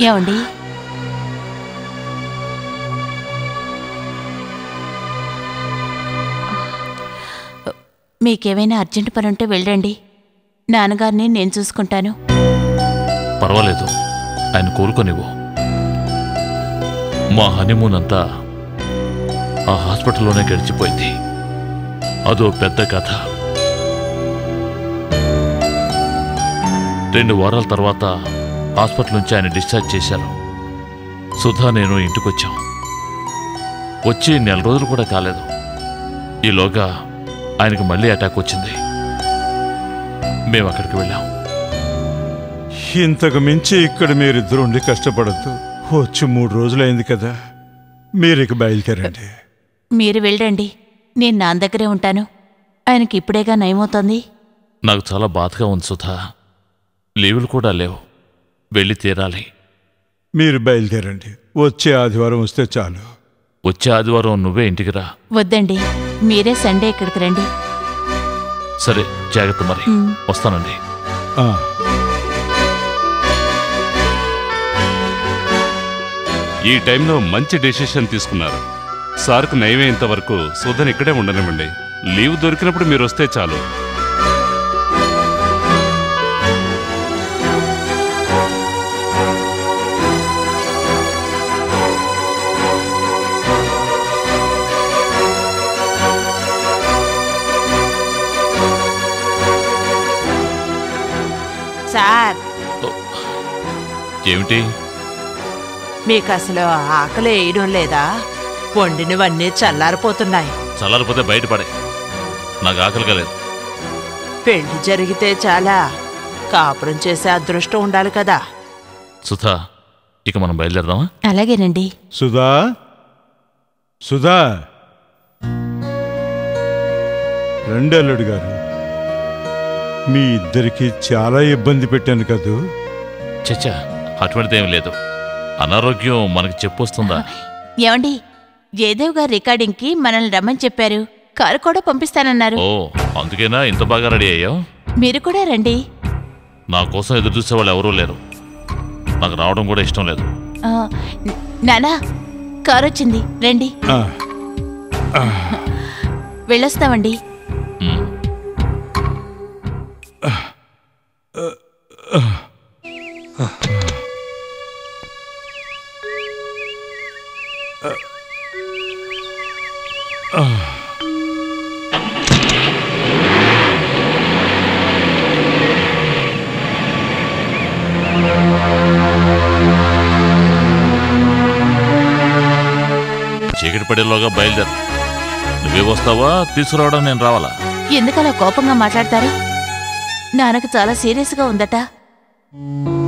ఏమండి మీకేమైనా అర్జెంట్ పని ఉంటే వెళ్ళండి నాన్నగారిని నేను చూసుకుంటాను పర్వాలేదు ఆయన కోలుకొనివ్వు మా హనీమూన్ అంతా ఆ హాస్పిటల్లోనే గడిచిపోయింది అదో పెద్ద కథ రెండు వారాల తర్వాత హాస్పిటల్ నుంచి ఆయన డిశ్చార్జ్ చేశారు సుధా నేను ఇంటికొచ్చాం వచ్చి నెల రోజులు కూడా కాలేదు ఈలోగా ఆయనకు మళ్ళీ అటాక్ వచ్చింది మేము అక్కడికి వెళ్ళాం ఇంతకు మించి ఇక్కడ మీరిద్దరు ఉండి కష్టపడద్దు వచ్చి మూడు రోజులైంది కదా మీరు ఇక బయలుదేరండి మీరు వెళ్ళండి నేను నాన్న దగ్గరే ఉంటాను ఆయనకి ఇప్పుడేగా నయమవుతోంది నాకు చాలా బాధగా ఉంది సుధా లీవులు కూడా లేవు వెళ్ళి తీరాలి మీరు బయలుదేరండి వచ్చే ఆదివారం వస్తే చాలు వచ్చే ఆదివారం నువ్వే ఇంటికి రా వద్దండి మీరే సండే ఇక్కడికి రండి సరే జాగ్రత్త మరి మ్. వస్తానండి ఆ, ఈ టైంలో మంచి డెసిషన్ తీసుకున్నారు సార్కు నయమేంత వరకు సుధన్ ఇక్కడే ఉండనివ్వండి లీవ్ దొరికినప్పుడు మీరు వస్తే చాలు సార్ ఏమిటి మీకు అసలు ఆకలి వేయడం లేదా వండినవన్నీ చల్లారిపోతున్నాయి చల్లారిపోతే బయటపడే నాకు ఆకలిగా లేదు పెళ్లి జరిగితే చాలా కాపురం చేసే అదృష్టం ఉండాలి కదా సుధా ఇక మనం బయలుదేరదామా అలాగేనండి సుధా సుధా రండి అల్లుడు గారు మీ ఇద్దరికి చాలా ఇబ్బంది పెట్టాను కదూ చచ్చా అటువంటిదేం లేదు అనారోగ్యం మనకి చెప్పొస్తుందా ఏమండి జయదేవ్ గారు రికార్డింగ్కి మనల్ని రమ్మని చెప్పారు కారు కూడా పంపిస్తానన్నారు ఓ అందుకేనా ఇంత బాగా రెడీ అయ్యావు మీరు కూడా రండి నా కోసం ఎదురు చూసే వాళ్ళు ఎవరూ లేరు నాకు రావడం కూడా ఇష్టం లేదు ఆ, న- నానా కారు వచ్చింది రండి ఆ, వెళ్ళొస్తామండి మ్. చీకటి పడేలోగా బయలుదేరు నువ్వే వస్తావా తీసుకురావడం నేను రావాలా ఎందుకలా కోపంగా మాట్లాడతారు నాన్నకు చాలా సీరియస్గా ఉందట